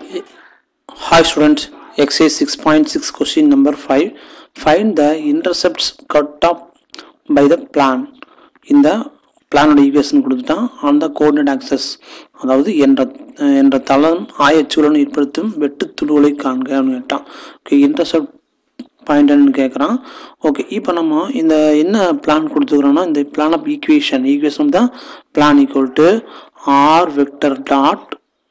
Hi students, exercise 6.6 question number 5. Find the intercepts cut off by the plan. இந்த பிளானோட equation கொடுத்துட்டான் அந்த coordinate access அதாவது என்ற என்ற தளம் ஆயச்சுடன் ஏற்படுத்தும் வெட்டு துடுகளை காண்க அப்படின்னு கேட்டான் ஓகே இன்டர்செப்ட் பாயிண்ட்னு கேட்குறான் ஓகே இப்போ நம்ம இந்த என்ன பிளான் கொடுத்துக்கிறோன்னா இந்த பிளான் ஆஃப் ஈக்குவேஷன் ஈக்குவேஷன் தான் plane equal to R vector dot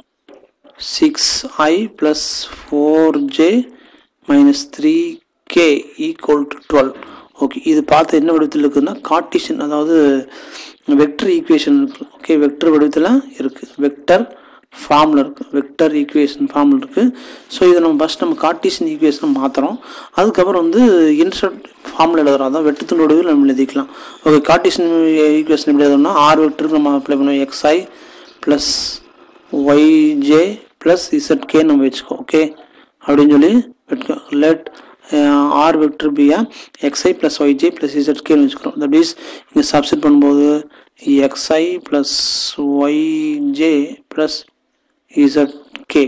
six I plus four J minus three K equal to twelve okay இது பார்த்து என்ன வடிவத்தில் இருக்குதுன்னா கார்டிஷன் அதாவது வெக்டர் ஈக்குவேஷன் இருக்குது ஓகே வெக்டர் வடிவத்தில் இருக்குது வெக்டர் ஃபார்மில் இருக்குது வெக்டர் ஈக்குவேஷன் ஃபார்மில் இருக்குது ஸோ இதை நம்ம ஃபஸ்ட் நம்ம கார்டிஷன் ஈக்குவேஷனை மாற்றுறோம் அதுக்கப்புறம் வந்து இன்சர்ட் ஃபார்மில் எழுதுறோம் அதான் வெட்டுத்தின் வடிவில் நம்ம எழுதிக்கலாம் ஓகே கார்டிஷன் ஈக்குவேஷன் எப்படி எழுதணும்னா ஆர் வெக்டருக்கு நம்ம அப்ளை பண்ணுவோம் X I plus Y J plus Z K நம்ம வச்சுக்கோ ஓகே அப்படின்னு சொல்லி வெட்கோ let R vector be a X I plus Y J plus இசட்கேன்னு வச்சுக்கிறோம் தட் மீன்ஸ் இங்கே சப்ஸ்டிட் பண்ணும்போது X I plus Y J plus Z K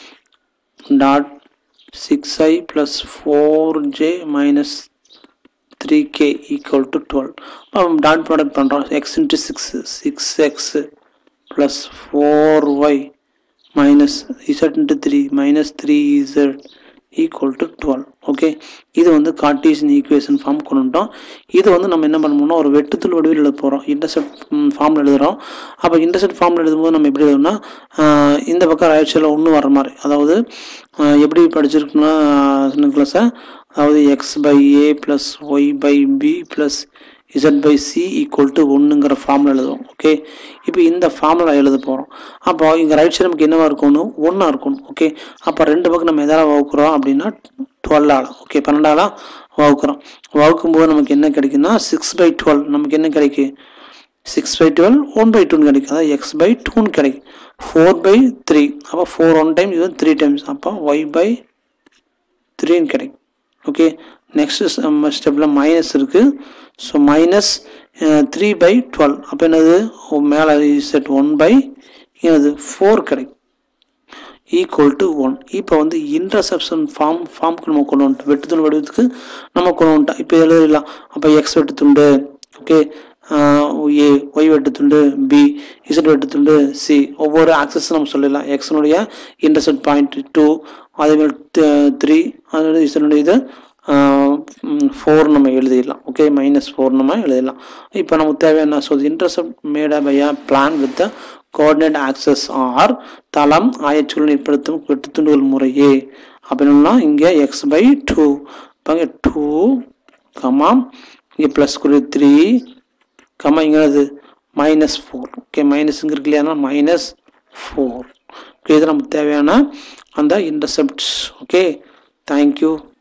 dot six I plus four J minus three K equal to twelve dot product பண்ணுறோம் X into six six X plus 4y minus z into 3 minus 3z equal to 12 okay இது வந்து Cartesian equation form கொண்டுட்டோம் இது வந்து நம்ம என்ன பண்ணணும்னா ஒரு வெட்டுத்துள் வடிவில் எழுத போகிறோம் இன்டர்செப்ட் ஃபார்மில் எழுதுகிறோம் அப்போ இன்டர்செப்ட் ஃபார்மில் எழுதும்போது நம்ம எப்படி எழுதணும்னா இந்த பக்கம் ரைட் சைடில் ஒன்று வர மாதிரி அதாவது எப்படி படிச்சிருக்கோம்னா சின்ன கிளாஸை அதாவது X by A plus Y by B plus Z by C equal to ஒன்றுங்கிற ஃபார்மில் எழுதுவோம் ஓகே இப்போ இந்த ஃபார்மில் எழுத போகிறோம் அப்போ இங்கே ரைட் சைடு நமக்கு என்னவா இருக்கணும் ஒன்றா இருக்கணும் ஓகே அப்போ ரெண்டு பக்கம் நம்ம எதாவது வகுக்கிறோம் அப்படின்னா டுவெல்லால் ஓகே பன்னெண்டால வகுக்கிறோம் வகுக்கும் போது நமக்கு என்ன கிடைக்குன்னா சிக்ஸ் பை டுவெல் நமக்கு என்ன கிடைக்கும் six by twelve one by டூன்னு கிடைக்கும் அதாவது எக்ஸ் பை டூன்னு கிடைக்கும் ஃபோர் பை த்ரீ அப்போ ஃபோர் ஒன் டைம் இது த்ரீ டைம்ஸ் அப்போ ஒய் பை த்ரீன்னு கிடைக்கும் ஓகே நெக்ஸ்ட் ஸ்டெப்பில் மைனஸ் இருக்குது so minus three by twelve அப்போ என்னது மேலே செட் ஒன் பை என்னது ஃபோர் கிடைக்கும் ஈக்குவல் டு ஒன் இப்போ வந்து இன்டர்செப்ஷன் ஃபார்ம் ஃபார்முக்கு நம்ம கொண்டு வந்துட்டோம் வெட்டுத்துண்டு வடிவத்துக்கு நம்ம கொண்டு வந்துட்டோம் இப்போ எழுதலாம் அப்போ எக்ஸ் வெட்டுத்துண்டு ஓகே ஏ ஒய் வெட்டுத்துண்டு பி இசட் வெட்டுத்துண்டு சி ஒவ்வொரு ஆக்சஸ் நம்ம சொல்லிடலாம் எக்ஸனுடைய இன்டர்செப்ட் பாயிண்ட் டூ அதேமாதிரி த்ரீ அதோட இசனுடைய இது ஃபோர் நம்ம எழுதிடலாம் ஓகே மைனஸ் ஃபோர் நம்ம எழுதிடலாம் இப்போ நமக்கு தேவையான so intercept made by a plane with coordinate axes are தளம் ஆயச்சுடன் ஏற்படுத்தும் வெட்டுத்துண்டுகள் முறையே அப்படின்னா இங்கே எக்ஸ் பை டூ இப்போ இங்கே டூ கமா இங்கே ப்ளஸ் குறி த்ரீ கமா இங்கே மைனஸ் ஃபோர் ஓகே மைனஸ் இங்கே இருக்கு இல்லையா மைனஸ் ஃபோர் ஓகே இது நமக்கு தேவையான அந்த இன்டர்செப்ட்ஸ் ஓகே தேங்க்யூ